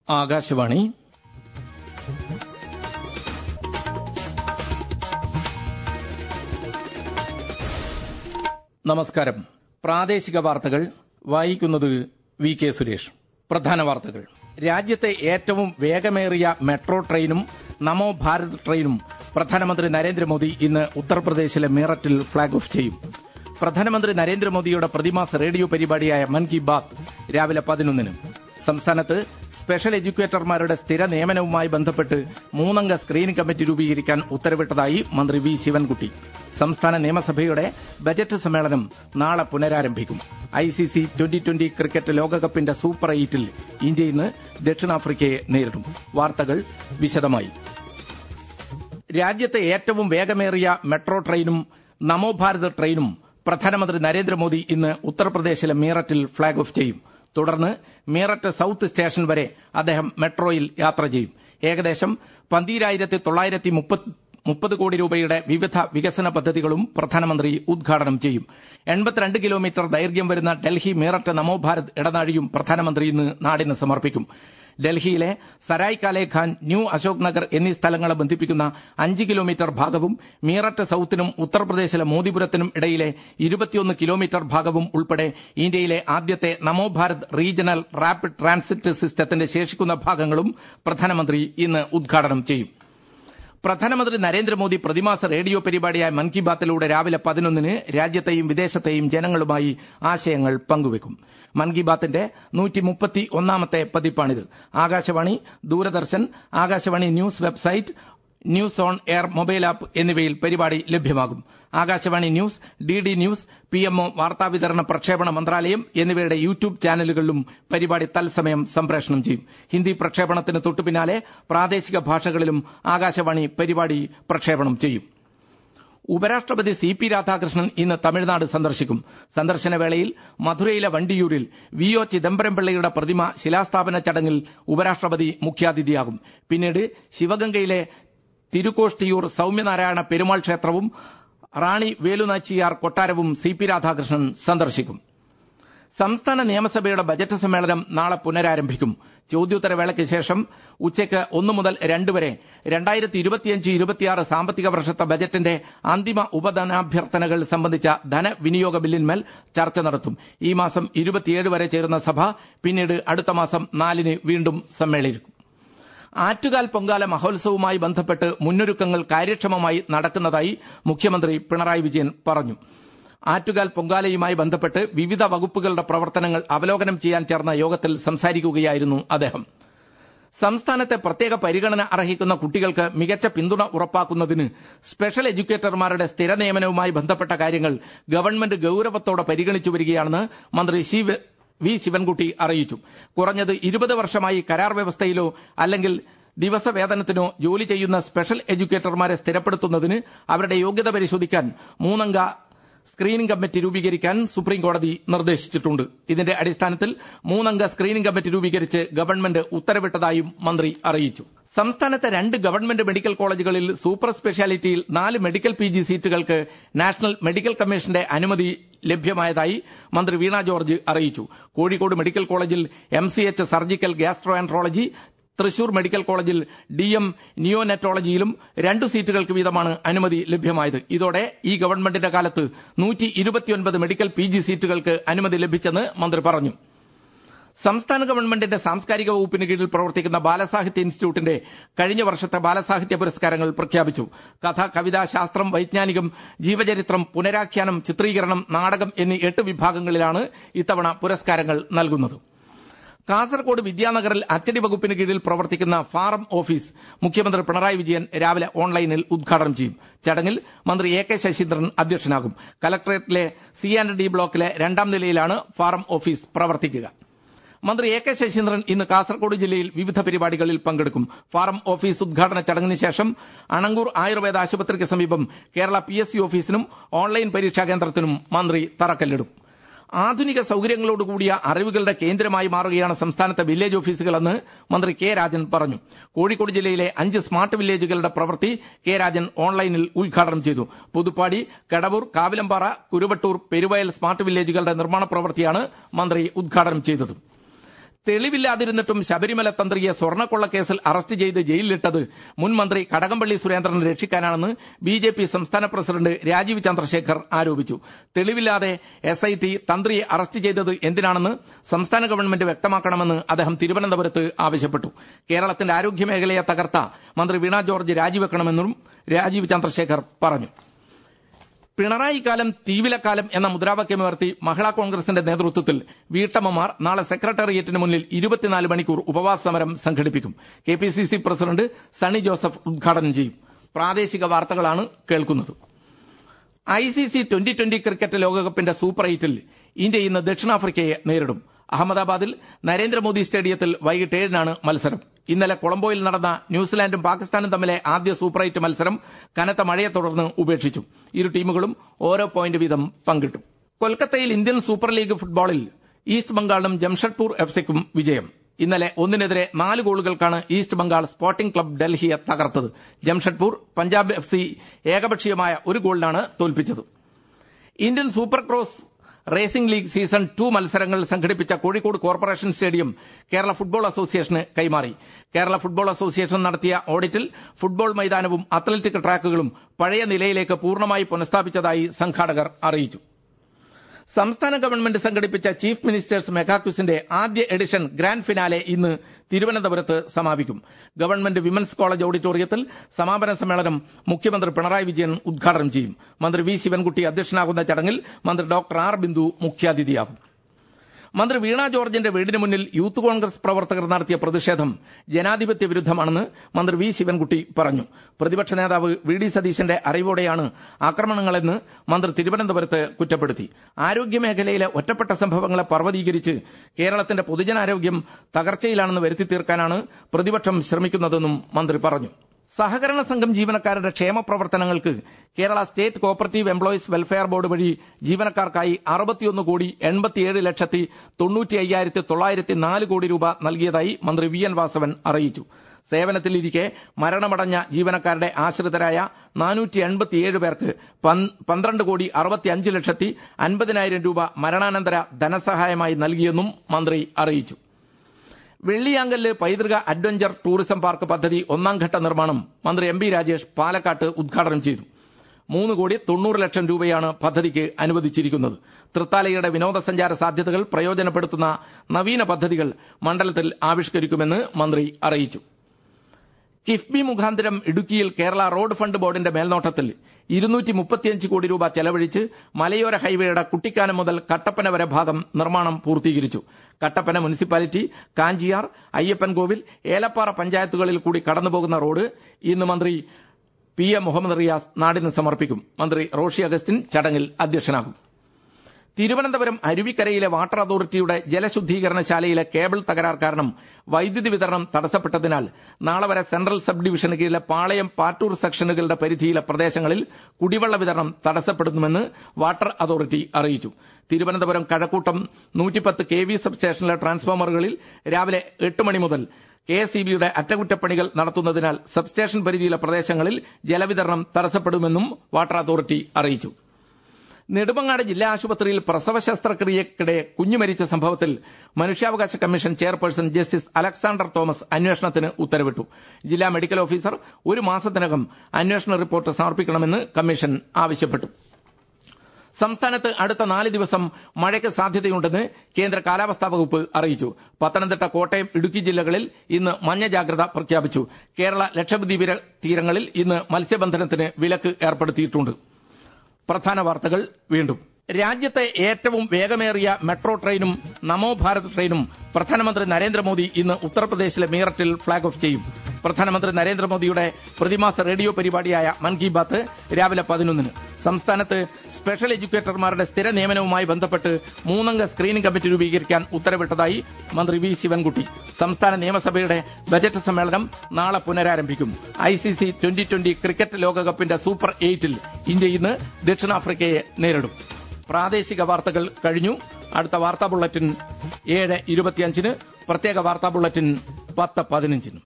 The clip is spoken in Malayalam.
ആകാശവാണി നമസ്കാരം പ്രാദേശിക വാർത്തകൾ വായിക്കുന്നത് വി കെ സുരേഷ് പ്രധാന വാർത്തകൾ രാജ്യത്തെ ഏറ്റവും വേഗമേറിയ മെട്രോ ട്രെയിനും നമോ ഭാരത് ട്രെയിനും പ്രധാനമന്ത്രി നരേന്ദ്രമോദി ഇന്ന് ഉത്തർപ്രദേശിലെ മീററ്റിൽ ഫ്ളാഗ് ഓഫ് ചെയ്യും പ്രധാനമന്ത്രി നരേന്ദ്രമോദിയുടെ പ്രതിമാസ റേഡിയോ പരിപാടിയായ മൻ കി ബാത് രാവിലെ പതിനൊന്നിന് സംസ്ഥാനത്ത് സ്പെഷ്യൽ എഡ്യൂക്കേറ്റർമാരുടെ സ്ഥിര നിയമനവുമായി ബന്ധപ്പെട്ട് മൂന്നംഗ സ്ക്രീനിംഗ് കമ്മിറ്റി രൂപീകരിക്കാൻ ഉത്തരവിട്ടതായി മന്ത്രി വി ശിവൻകുട്ടി സംസ്ഥാന നിയമസഭയുടെ ബജറ്റ് സമ്മേളനം നാളെ പുനരാരംഭിക്കും I C C twenty twenty cricket ലോകകപ്പിന്റെ സൂപ്പർ എയ്റ്റിൽ ഇന്ത്യ ഇന്ന് ദക്ഷിണാഫ്രിക്കയെ നേരിടും വാർത്തകൾ വിശദമായി രാജ്യത്തെ ഏറ്റവും വേഗമേറിയ മെട്രോ ട്രെയിനും നമോ ഭാരത് ട്രെയിനും പ്രധാനമന്ത്രി നരേന്ദ്രമോദി ഇന്ന് ഉത്തർപ്രദേശിലെ മീററ്റിൽ ഫ്ളാഗ് ഓഫ് ചെയ്യും തുടർന്ന് മീററ്റ് സൌത്ത് സ്റ്റേഷൻ വരെ അദ്ദേഹം മെട്രോയിൽ യാത്ര ചെയ്യും ഏകദേശം പന്തീരായിരത്തി തൊള്ളായിരത്തി മുപ്പത് കോടി രൂപയുടെ വിവിധ വികസന പദ്ധതികളും പ്രധാനമന്ത്രി ഉദ്ഘാടനം ചെയ്യും എൺപത്തിരണ്ട് കിലോമീറ്റർ ദൈർഘ്യം വരുന്ന ഡൽഹി മീററ്റ് നമോ ഭാരത് ഇടനാഴിയും പ്രധാനമന്ത്രി ഇന്ന് നാടിന് സമർപ്പിക്കും ഡൽഹിയിലെ സരായ് കാലെ ഖാൻ ന്യൂ അശോക് നഗർ എന്നീ സ്ഥലങ്ങളെ ബന്ധിപ്പിക്കുന്ന അഞ്ച് കിലോമീറ്റർ ഭാഗവും മീററ്റ് സൌത്തിനും ഉത്തർപ്രദേശിലെ മോദിപുരത്തിനും ഇടയിലെ ഇരുപത്തിയൊന്ന് കിലോമീറ്റർ ഭാഗവും ഉൾപ്പെടെ ഇന്ത്യയിലെ ആദ്യത്തെ Namo Bharat regional rapid transit സിസ്റ്റത്തിന്റെ ശേഷിക്കുന്ന ഭാഗങ്ങളും പ്രധാനമന്ത്രി ഇന്ന് ഉദ്ഘാടനം ചെയ്യും പ്രധാനമന്ത്രി നരേന്ദ്രമോദി പ്രതിമാസ റേഡിയോ പരിപാടിയായ മൻ കി ബാത്തിലൂടെ രാവിലെ പതിനൊന്നിന് രാജ്യത്തെയും വിദേശത്തെയും ജനങ്ങളുമായി ആശയങ്ങൾ പങ്കുവെക്കും മൻ കി ബാത്തിന്റെ നൂറ്റി മുപ്പത്തി ഒന്നാമത്തെ പതിപ്പാണിത് Akashvani Doordarshan Akashvani news website news on air mobile app എന്നിവയിൽ പരിപാടി ലഭ്യമാകും Akashvani news D D news P M O വാർത്താവിതരണ പ്രക്ഷേപണ മന്ത്രാലയം എന്നിവയുടെ യൂട്യൂബ് ചാനലുകളിലും പരിപാടി തത്സമയം സംപ്രേഷണം ചെയ്യും ഹിന്ദി പ്രക്ഷേപണത്തിന് തൊട്ടുപിന്നാലെ പ്രാദേശിക ഭാഷകളിലും ആകാശവാണി പരിപാടി പ്രക്ഷേപണം ചെയ്യും ഉപരാഷ്ട്രപതി സി പി രാധാകൃഷ്ണൻ ഇന്ന് തമിഴ്നാട് സന്ദർശിക്കും സന്ദർശന വേളയിൽ മധുരയിലെ വണ്ടിയൂരിൽ വി ഒ ചിദംബരം പിള്ളയുടെ പ്രതിമ ശിലാസ്ഥാപന ചടങ്ങിൽ ഉപരാഷ്ട്രപതി മുഖ്യാതിഥിയാകും പിന്നീട് ശിവഗംഗയിലെ തിരുക്കോഷ്ടിയൂർ സൌമ്യനാരായണ പെരുമാൾ ക്ഷേത്രവും റാണി വേലുനാച്ചിയാർ കൊട്ടാരവും സി പി രാധാകൃഷ്ണൻ സന്ദർശിക്കും സംസ്ഥാന നിയമസഭയുടെ ബജറ്റ് സമ്മേളനം നാളെ പുനരാരംഭിക്കും ചോദ്യോത്തരവേളയ്ക്ക് ശേഷം ഉച്ചയ്ക്ക് ഒന്നു മുതൽ രണ്ട് വരെ രണ്ടായിരത്തി ഇരുപത്തിയഞ്ച് ഇരുപത്തിയാറ് സാമ്പത്തിക വർഷത്തെ ബജറ്റിന്റെ അന്തിമ ഉപധനാഭ്യർത്ഥനകൾ സംബന്ധിച്ച ധനവിനിയോഗ ബില്ലിന്മേൽ ചർച്ച നടത്തും ഈ മാസം ഇരുപത്തിയേഴ് വരെ ചേരുന്ന സഭ പിന്നീട് അടുത്ത മാസം നാലിന് വീണ്ടും സമ്മേളിക്കും ആറ്റുകാൽ പൊങ്കാല മഹോത്സവവുമായി ബന്ധപ്പെട്ട് മുന്നൊരുക്കങ്ങൾ കാര്യക്ഷമമായി നടക്കുന്നതായി മുഖ്യമന്ത്രി പിണറായി വിജയൻ പറഞ്ഞു ആറ്റുകാൽ പൊങ്കാലയുമായി ബന്ധപ്പെട്ട് വിവിധ വകുപ്പുകളുടെ പ്രവർത്തനങ്ങൾ അവലോകനം ചെയ്യാൻ ചേർന്ന യോഗത്തിൽ സംസാരിക്കുകയായിരുന്നു അദ്ദേഹം സംസ്ഥാനത്തെ പ്രത്യേക പരിഗണന അർഹിക്കുന്ന കുട്ടികൾക്ക് മികച്ച പിന്തുണ ഉറപ്പാക്കുന്നതിന് സ്പെഷ്യൽ എഡ്യൂക്കേറ്റർമാരുടെ സ്ഥിര നിയമനവുമായി ബന്ധപ്പെട്ട കാര്യങ്ങൾ ഗവൺമെന്റ് ഗൌരവത്തോടെ പരിഗണിച്ചു വരികയാണെന്ന് മന്ത്രി സി വി ശിവൻകുട്ടി അറിയിച്ചു കുറഞ്ഞത് ഇരുപത് വർഷമായി കരാർ വ്യവസ്ഥയിലോ അല്ലെങ്കിൽ ദിവസവേതനത്തിനോ ജോലി ചെയ്യുന്ന സ്പെഷ്യൽ എഡ്യൂക്കേറ്റർമാരെ സ്ഥിരപ്പെടുത്തുന്നതിന് അവരുടെ യോഗ്യത പരിശോധിക്കാൻ മൂന്നംഗ സ്ക്രീനിംഗ് കമ്മിറ്റി രൂപീകരിക്കാൻ സുപ്രീം കോടതി നിർദ്ദേശിച്ചിട്ടുണ്ട് ഇതിന്റെ അടിസ്ഥാനത്തിൽ മൂന്നംഗ സ്ക്രീനിംഗ് കമ്മിറ്റി രൂപീകരിച്ച് ഗവൺമെന്റ് ഉത്തരവിട്ടതായും മന്ത്രി അറിയിച്ചു സംസ്ഥാനത്തെ രണ്ട് ഗവൺമെന്റ് മെഡിക്കൽ കോളേജുകളിൽ സൂപ്പർ സ്പെഷ്യാലിറ്റിയിൽ നാല് മെഡിക്കൽ പി ജി സീറ്റുകൾക്ക് നാഷണൽ മെഡിക്കൽ കമ്മീഷന്റെ അനുമതി ലഭ്യമായതായി മന്ത്രി വീണ ജോർജ് അറിയിച്ചു കോഴിക്കോട് മെഡിക്കൽ കോളേജിൽ M C H surgical gastroenterology Thrissur medical കോളേജിൽ ഡി എം നിയോനെറ്റോളജിയിലും രണ്ടു സീറ്റുകൾക്ക് വീതമാണ് അനുമതി ലഭ്യമായത് ഇതോടെ ഈ ഗവൺമെന്റിന്റെ കാലത്ത് നൂറ്റി ഇരുപത്തിയൊൻപത് മെഡിക്കൽ പി ജി സീറ്റുകൾക്ക് അനുമതി ലഭിച്ചെന്ന് മന്ത്രി പറഞ്ഞു സംസ്ഥാന ഗവൺമെന്റിന്റെ സാംസ്കാരിക വകുപ്പിന് കീഴിൽ പ്രവർത്തിക്കുന്ന ബാലസാഹിത്യ ഇൻസ്റ്റിറ്റ്യൂട്ടിന്റെ കഴിഞ്ഞ വർഷത്തെ ബാലസാഹിത്യ പുരസ്കാരങ്ങൾ പ്രഖ്യാപിച്ചു കഥ കവിത ശാസ്ത്രം വൈജ്ഞാനികം ജീവചരിത്രം പുനരാഖ്യാനം ചിത്രീകരണം നാടകം എന്നീ എട്ട് വിഭാഗങ്ങളിലാണ് ഇത്തവണ പുരസ്കാരങ്ങൾ നൽകുന്നത് കാസർകോട് വിദ്യാനഗറിൽ അച്ചടി വകുപ്പിന് കീഴിൽ പ്രവർത്തിക്കുന്ന ഫാറം ഓഫീസ് മുഖ്യമന്ത്രി പിണറായി വിജയൻ രാവിലെ ഓൺലൈനിൽ ഉദ്ഘാടനം ചെയ്യും ചടങ്ങിൽ മന്ത്രി എ കെ ശശീന്ദ്രൻ അധ്യക്ഷനാകും കലക്ടറേറ്റിലെ സി ആൻഡ് ഡി ബ്ലോക്കിലെ രണ്ടാം നിലയിലാണ് ഫാറം ഓഫീസ് പ്രവർത്തിക്കുക മന്ത്രി എ കെ ശശീന്ദ്രൻ ഇന്ന് കാസർകോട് ജില്ലയിൽ വിവിധ പരിപാടികളിൽ പങ്കെടുക്കും ഫാറം ഓഫീസ് ഉദ്ഘാടന ചടങ്ങിന് ശേഷം അണങ്കൂർ ആയുർവേദ ആശുപത്രിക്ക് സമീപം കേരള പി എസ് സി ഓഫീസിനും ഓൺലൈൻ പരീക്ഷാ കേന്ദ്രത്തിനും മന്ത്രി തറക്കല്ലിടും ആധുനിക സൌകര്യങ്ങളോടുകൂടിയ അറിവുകളുടെ കേന്ദ്രമായി മാറുകയാണ് സംസ്ഥാനത്തെ വില്ലേജ് ഓഫീസുകളെന്ന് മന്ത്രി കെ രാജൻ പറഞ്ഞു കോഴിക്കോട് ജില്ലയിലെ അഞ്ച് സ്മാർട്ട് വില്ലേജുകളുടെ പ്രവൃത്തി കെ രാജൻ ഓൺലൈനിൽ ഉദ്ഘാടനം ചെയ്തു പുതുപ്പാടി കടവൂർ കാവിലമ്പാറ കുരുവട്ടൂർ പെരുവയൽ സ്മാർട്ട് വില്ലേജുകളുടെ നിർമ്മാണ പ്രവൃത്തിയാണ് മന്ത്രി ഉദ്ഘാടനം ചെയ്തത് തെളിവില്ലാതിരുന്നിട്ടും ശബരിമല തന്ത്രിയെ സ്വർണ്ണക്കൊള്ളക്കേസിൽ അറസ്റ്റ് ചെയ്ത് ജയിലിലിട്ടത് മുൻ മന്ത്രി കടകംപള്ളി സുരേന്ദ്രനെ രക്ഷിക്കാനാണെന്ന് ബി ജെ പി സംസ്ഥാന പ്രസിഡന്റ് രാജീവ് ചന്ദ്രശേഖർ ആരോപിച്ചു തെളിവില്ലാതെ എസ് ഐ ടി തന്ത്രിയെ അറസ്റ്റ് ചെയ്തത് എന്തിനാണെന്ന് സംസ്ഥാന ഗവൺമെന്റ് വ്യക്തമാക്കണമെന്ന് അദ്ദേഹം തിരുവനന്തപുരത്ത് ആവശ്യപ്പെട്ടു കേരളത്തിന്റെ ആരോഗ്യമേഖലയെ തകർത്ത മന്ത്രി വീണ ജോർജ് രാജിവെക്കണമെന്നും രാജീവ് ചന്ദ്രശേഖർ പറഞ്ഞു പിണറായി കാലം തീവിലക്കാലം എന്ന മുദ്രാവാക്യമുയർത്തി മഹിളാ കോൺഗ്രസിന്റെ നേതൃത്വത്തിൽ വീട്ടമ്മമാർ നാളെ സെക്രട്ടേറിയറ്റിന് മുന്നിൽ ഇരുപത്തിനാല് മണിക്കൂർ ഉപവാസ സമരം സംഘടിപ്പിക്കും K P C C president Sunny Joseph ഉദ്ഘാടനം ചെയ്യും പ്രാദേശിക വാർത്തകളാണ് കേൾക്കുന്നത് I C C twenty twenty cricket ലോകകപ്പിന്റെ സൂപ്പർ എയ്റ്റിൽ ഇന്ത്യ ഇന്ന് ദക്ഷിണാഫ്രിക്കയെ നേരിടും അഹമ്മദാബാദിൽ നരേന്ദ്രമോദി സ്റ്റേഡിയത്തിൽ വൈകിട്ട് ഏഴിനാണ് മത്സരം ഇന്നലെ കൊളംബോയിൽ നടന്ന ന്യൂസിലാൻഡും പാകിസ്ഥാനും തമ്മിലെ ആദ്യ സൂപ്പർ എയ്റ്റ് മത്സരം കനത്ത മഴയെ തുടർന്ന് ഉപേക്ഷിച്ചു ഇരു ടീമുകളും ഓരോ പോയിന്റ് വീതം പങ്കിട്ടു കൊൽക്കത്തയിൽ ഇന്ത്യൻ സൂപ്പർ ലീഗ് ഫുട്ബോളിൽ ഈസ്റ്റ് ബംഗാളിനും ജംഷഡ്പൂർ എഫ് സിക്കും വിജയം ഇന്നലെ ഒന്നിനെതിരെ നാല് ഗോളുകൾക്കാണ് ഈസ്റ്റ് ബംഗാൾ സ്പോർട്ടിംഗ് ക്ലബ് ഡൽഹിയെ തകർത്തത് ജംഷഡ്പൂർ പഞ്ചാബ് എഫ് സി ഏകപക്ഷീയമായ ഒരു ഗോളിനാണ് തോൽപ്പിച്ചത് Indian super cross racing league season two മത്സരങ്ങൾ സംഘടിപ്പിച്ച Kozhikode corporation stadium Kerala football അസോസിയേഷന് കൈമാറി കേരള ഫുട്ബോൾ അസോസിയേഷൻ നടത്തിയ ഓഡിറ്റിൽ ഫുട്ബോൾ മൈതാനവും അത്ലറ്റിക് ട്രാക്കുകളും പഴയ നിലയിലേക്ക് പൂർണ്ണമായി പുനഃസ്ഥാപിച്ചതായി സംഘാടകർ അറിയിച്ചു സംസ്ഥാന ഗവൺമെന്റ് സംഘടിപ്പിച്ച ചീഫ് മിനിസ്റ്റേഴ്സ് മെഗാക്യൂസിന്റെ ആദ്യ എഡിഷൻ ഗ്രാൻഡ് ഫിനാലെ ഇന്ന് തിരുവനന്തപുരത്ത് സമാപിക്കും ഗവൺമെന്റ് വിമൻസ് കോളേജ് ഓഡിറ്റോറിയത്തിൽ സമാപന സമ്മേളനം മുഖ്യമന്ത്രി പിണറായി വിജയൻ ഉദ്ഘാടനം ചെയ്യും മന്ത്രി വി ശിവൻകുട്ടി അധ്യക്ഷനാകുന്ന ചടങ്ങിൽ മന്ത്രി ഡോക്ടർ ആർ ബിന്ദു മുഖ്യാതിഥിയാകും മന്ത്രി വീണ ജോർജിന്റെ വീടിന് മുന്നിൽ യൂത്ത് കോൺഗ്രസ് പ്രവർത്തകർ നടത്തിയ പ്രതിഷേധം ജനാധിപത്യ വിരുദ്ധമാണെന്ന് മന്ത്രി വി ശിവൻകുട്ടി പറഞ്ഞു പ്രതിപക്ഷ നേതാവ് വി ഡി സതീശന്റെ അറിവോടെയാണ് ആക്രമണങ്ങളെന്ന് മന്ത്രി തിരുവനന്തപുരത്ത് കുറ്റപ്പെടുത്തി ആരോഗ്യമേഖലയിലെ ഒറ്റപ്പെട്ട സംഭവങ്ങളെ പർവ്വതീകരിച്ച് കേരളത്തിന്റെ പൊതുജനാരോഗ്യം തകർച്ചയിലാണെന്ന് വരുത്തി തീർക്കാനാണ് പ്രതിപക്ഷം ശ്രമിക്കുന്നതെന്നും മന്ത്രി പറഞ്ഞു സഹകരണ സംഘം ജീവനക്കാരുടെ ക്ഷേമ പ്രവർത്തനങ്ങൾക്ക് Kerala state cooperative employees welfare board വഴി ജീവനക്കാർക്കായി അറുപത്തിയൊന്ന് കോടി എൺപത്തിയേഴ് ലക്ഷത്തി തൊണ്ണൂറ്റി അയ്യായിരത്തി തൊള്ളായിരത്തി നാല് കോടി രൂപ നൽകിയതായി മന്ത്രി വി എൻ വാസവൻ അറിയിച്ചു സേവനത്തിലിരിക്കെ മരണമടഞ്ഞ ജീവനക്കാരുടെ ആശ്രിതരായ നാനൂറ്റി എൺപത്തിയേഴ് പേർക്ക് പന്ത്രണ്ട് കോടി അറുപത്തിയഞ്ച് ലക്ഷത്തി അൻപതിനായിരം രൂപ മരണാനന്തര ധനസഹായമായി നൽകിയെന്നും മന്ത്രി അറിയിച്ചു വെള്ളിയാങ്കല്ല് പൈതൃക അഡ്വഞ്ചർ ടൂറിസം പാർക്ക് പദ്ധതി ഒന്നാം ഘട്ട നിർമ്മാണം മന്ത്രി എം ബി രാജേഷ് പാലക്കാട്ട് ഉദ്ഘാടനം ചെയ്തു മൂന്ന് കോടി തൊണ്ണൂറ് ലക്ഷം രൂപയാണ് പദ്ധതിക്ക് അനുവദിച്ചിരിക്കുന്നത് തൃത്താലയുടെ വിനോദസഞ്ചാര സാധ്യതകൾ പ്രയോജനപ്പെടുത്തുന്ന നവീന പദ്ധതികൾ മണ്ഡലത്തിൽ ആവിഷ്കരിക്കുമെന്ന് മന്ത്രി അറിയിച്ചു കിഫ്ബി മുഖാന്തരം ഇടുക്കിയിൽ കേരള റോഡ് ഫണ്ട് ബോർഡിന്റെ മേൽനോട്ടത്തിൽ ഇരുന്നൂറ്റി മുപ്പത്തിയഞ്ച് കോടി രൂപ ചെലവഴിച്ച് മലയോര ഹൈവേയുടെ കുട്ടിക്കാനം മുതൽ കട്ടപ്പന വരെ ഭാഗം നിർമ്മാണം പൂർത്തീകരിച്ചു കട്ടപ്പന മുനിസിപ്പാലിറ്റി കാഞ്ചിയാർ അയ്യപ്പൻകോവിൽ ഏലപ്പാറ പഞ്ചായത്തുകളിൽ കൂടി കടന്നുപോകുന്ന റോഡ് ഇന്ന് മന്ത്രി പി എ മുഹമ്മദ് റിയാസ് നാടിന് സമർപ്പിക്കും മന്ത്രി റോഷി അഗസ്റ്റിൻ ചടങ്ങിൽ അധ്യക്ഷനാകും തിരുവനന്തപുരം അരുവിക്കരയിലെ വാട്ടർ അതോറിറ്റിയുടെ ജലശുദ്ധീകരണശാലയിലെ കേബിൾ തകരാർ കാരണം വൈദ്യുതി വിതരണം തടസ്സപ്പെട്ടതിനാൽ നാളെ വരെ സെൻട്രൽ സബ് ഡിവിഷന് കീഴിലെ പാളയം പാറ്റൂർ സെക്ഷനുകളുടെ പരിധിയിലെ പ്രദേശങ്ങളിൽ കുടിവെള്ള വിതരണം തടസ്സപ്പെടുന്നുമെന്ന് വാട്ടർ അതോറിറ്റി അറിയിച്ചു തിരുവനന്തപുരം കഴക്കൂട്ടം നൂറ്റിപ്പത്ത് കെ വി സബ് സ്റ്റേഷനിലെ ട്രാൻസ്ഫോമറുകളിൽ രാവിലെ എട്ട് മണി മുതൽ കെ എസ് ബിയുടെ അറ്റകുറ്റപ്പണികൾ നടത്തുന്നതിനാൽ സബ്സ്റ്റേഷൻ പരിധിയിലെ പ്രദേശങ്ങളിൽ ജലവിതരണം തടസ്സപ്പെടുമെന്നും വാട്ടർ അതോറിറ്റി അറിയിച്ചു നെടുമങ്ങാട് ജില്ലാ ആശുപത്രിയിൽ പ്രസവ ശസ്ത്രക്രിയക്കിടെ കുഞ്ഞു മരിച്ച സംഭവത്തിൽ മനുഷ്യാവകാശ commission chairperson justice Alexander Thomas അന്വേഷണത്തിന് ഉത്തരവിട്ടു ജില്ലാ മെഡിക്കൽ ഓഫീസർ ഒരു മാസത്തിനകം അന്വേഷണ റിപ്പോർട്ട് സമർപ്പിക്കണമെന്ന് കമ്മീഷൻ ആവശ്യപ്പെട്ടു സംസ്ഥാനത്ത് അടുത്ത നാല് ദിവസം മഴയ്ക്ക് സാധ്യതയുണ്ടെന്ന് കേന്ദ്ര കാലാവസ്ഥാ വകുപ്പ് അറിയിച്ചു പത്തനംതിട്ട കോട്ടയം ഇടുക്കി ജില്ലകളിൽ ഇന്ന് മഞ്ഞ ജാഗ്രത പ്രഖ്യാപിച്ചു കേരള ലക്ഷദ്വീപ് തീരങ്ങളിൽ ഇന്ന് മത്സ്യബന്ധനത്തിന് വിലക്ക് ഏർപ്പെടുത്തിയിട്ടുണ്ട് പ്രധാന വാർത്തകൾ വീണ്ടും രാജ്യത്തെ ഏറ്റവും വേഗമേറിയ മെട്രോ ട്രെയിനും നമോ ഭാരത് ട്രെയിനും പ്രധാനമന്ത്രി നരേന്ദ്രമോദി ഇന്ന് ഉത്തർപ്രദേശിലെ മീററ്റിൽ ഫ്ളാഗ് ഓഫ് ചെയ്യും പ്രധാനമന്ത്രി നരേന്ദ്രമോദിയുടെ പ്രതിമാസ റേഡിയോ പരിപാടിയായ മൻ കി ബാത്ത് രാവിലെ പതിനൊന്നിന് സംസ്ഥാനത്ത് സ്പെഷ്യൽ എഡ്യൂക്കേറ്റർമാരുടെ സ്ഥിര നിയമനവുമായി ബന്ധപ്പെട്ട് മൂന്നംഗ സ്ക്രീനിംഗ് കമ്മിറ്റി രൂപീകരിക്കാൻ ഉത്തരവിട്ടതായി മന്ത്രി വി ശിവൻകുട്ടി സംസ്ഥാന നിയമസഭയുടെ ബജറ്റ് സമ്മേളനം നാളെ പുനരാരംഭിക്കും I C C twenty twenty cricket ലോകകപ്പിന്റെ സൂപ്പർ എയ്റ്റിൽ ഇന്ത്യ ഇന്ന് ദക്ഷിണാഫ്രിക്കയെ നേരിടും പ്രാദേശിക വാർത്തകൾ കഴിഞ്ഞു അടുത്ത വാർത്താ ബുള്ളറ്റിൻ ഏഴ് ഇരുപത്തിയഞ്ചിന് പ്രത്യേക വാർത്താ ബുള്ളറ്റിൻ പത്ത് പതിനഞ്ചിനും